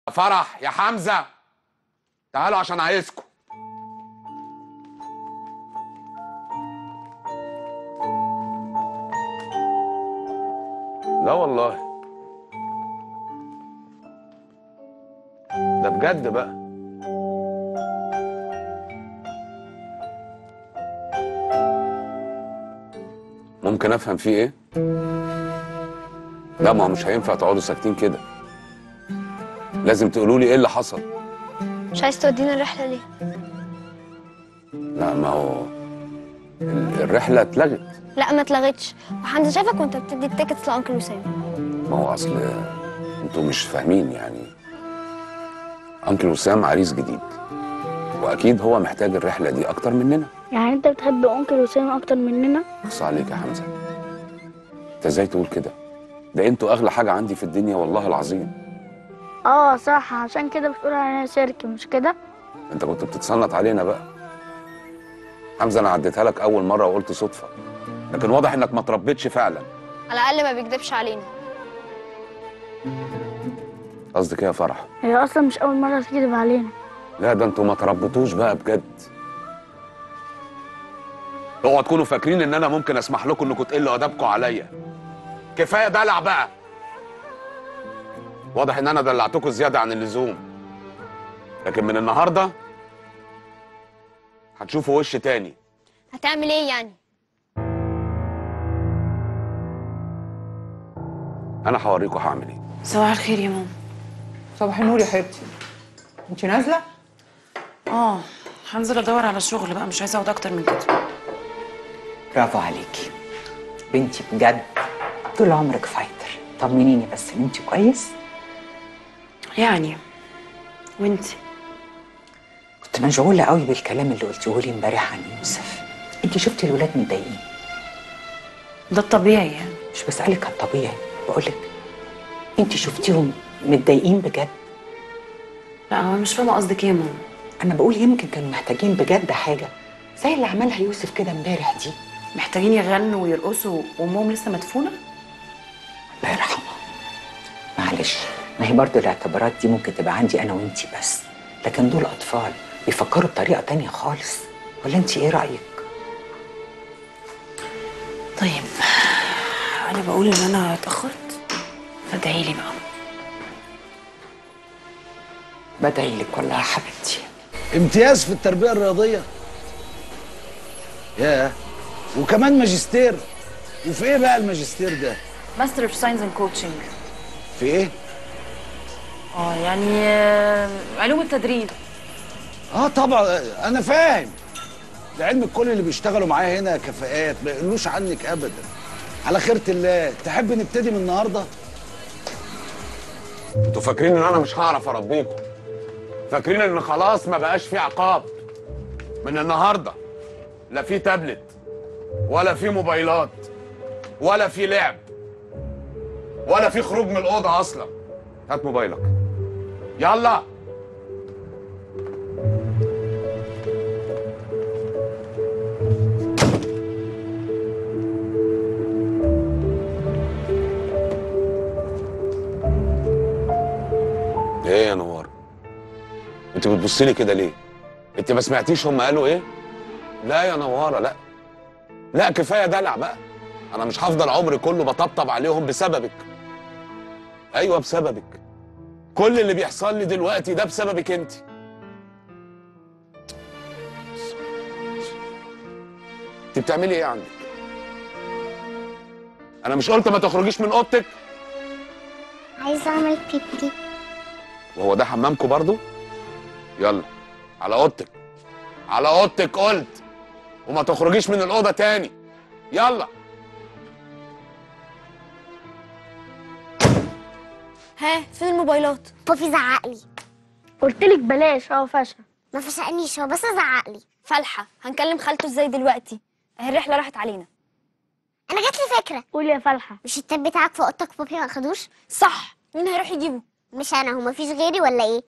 فرح يا حمزة تعالوا عشان عايزكم لا والله ده بجد بقى ممكن افهم فيه ايه لا ما هو مش هينفع تقعدوا ساكتين كده لازم تقولوا لي ايه اللي حصل مش عايز تودينا الرحلة ليه؟ لا ما هو ال- الرحله اتلغت لا ما اتلغتش وحمزة شافك وانت بتدي التيكتس لأنكل وسام ما هو اصل انتوا مش فاهمين يعني انكل وسام عريس جديد واكيد هو محتاج الرحله دي اكتر مننا يعني انت بتحب انكل وسام اكتر مننا اخص عليك يا حمزه انت ازاي تقول كده ده انتوا اغلى حاجه عندي في الدنيا والله العظيم اه صح عشان كده بتقول علينا سيرك مش كده انت كنت بتتصنت علينا بقى حمزه انا عديتها لك اول مره وقلت صدفه لكن واضح انك ما تربيتش فعلا على الأقل ما بيكدبش علينا قصدك ايه يا فرح هي اصلا مش اول مره تكذب علينا لا ده انتوا ما تربطوش بقى بجد اوعوا تكونوا فاكرين ان انا ممكن اسمح لكم انكم تقلوا ادبكم عليا كفايه دلع بقى واضح ان انا دلعتكم زياده عن اللزوم لكن من النهارده هتشوفوا وش تاني هتعمل ايه يعني؟ انا هوريكم هعمل ايه صباح الخير يا ماما صباح النور يا حبيبتي انت نازله اه هنزل ادور على شغل بقى مش عايزه اقعد اكتر من كده برافو عليكي بنتي بجد طول عمرك فايتر طمنيني بس ان انت كويس يعني وانتي كنت مشغوله قوي بالكلام اللي قلتيه لي امبارح عن يوسف انت شفتي الولاد متضايقين ده الطبيعي يعني مش بسالك على الطبيعي بقولك انت شفتيهم متضايقين بجد لا هو مش فاهمه قصدك ايه يا ماما انا بقول يمكن كانوا محتاجين بجد حاجه زي اللي عملها يوسف كده امبارح دي محتاجين يغنوا ويرقصوا وامهم لسه مدفونه الله يرحمها معلش ما هي برضه الاعتبارات دي ممكن تبقى عندي انا وانتي بس لكن دول اطفال بيفكروا بطريقه تانية خالص ولا انتي ايه رايك طيب انا بقول ان انا اتاخرت فادعي لي بقى بدعي لك والله يا حبيبتي امتياز في التربية الرياضية ياه وكمان ماجستير وفي ايه بقى الماجستير ده؟ ماستر اوف ساينس اند كوتشنج في ايه؟ اه يعني آه، علوم التدريب اه طبعا انا فاهم لعلمك كل اللي بيشتغلوا معايا هنا كفاءات ما يقولوش عنك ابدا على خيرة الله تحب نبتدي من النهارده؟ انتوا فاكرين ان انا مش هعرف اربيكم فاكرين ان خلاص ما بقاش في عقاب من النهارده لا في تابلت ولا في موبايلات ولا في لعب ولا في خروج من الاوضه اصلا هات موبايلك يلا ايه يا نوار انت بتبصي لي كده ليه انت ما سمعتيش هم قالوا ايه لا يا نواره لا لا كفايه دلع بقى انا مش هفضل عمري كله بطبطب عليهم بسببك ايوه بسببك كل اللي بيحصل لي دلوقتي ده بسببك انت انت بتعملي ايه عندك انا مش قلت ما تخرجيش من اوضتك عايزة أعمل بيبي وهو ده حمامكم برضو يلا على اوضتك على اوضتك قلت وما تخرجيش من الاوضه تاني يلا ها فين الموبايلات؟ بابي زعق لي قلت لك بلاش اه فشل ما فشقنيش هو بس زعق لي فالحة هنكلم خالته ازاي دلوقتي؟ اهي الرحلة راحت علينا انا جات لي فكره قول يا فلحه مش التاب بتاعك في اوضتك بابي ما خدوش صح مين هيروح يجيبه؟ مش انا هو مفيش غيري ولا ايه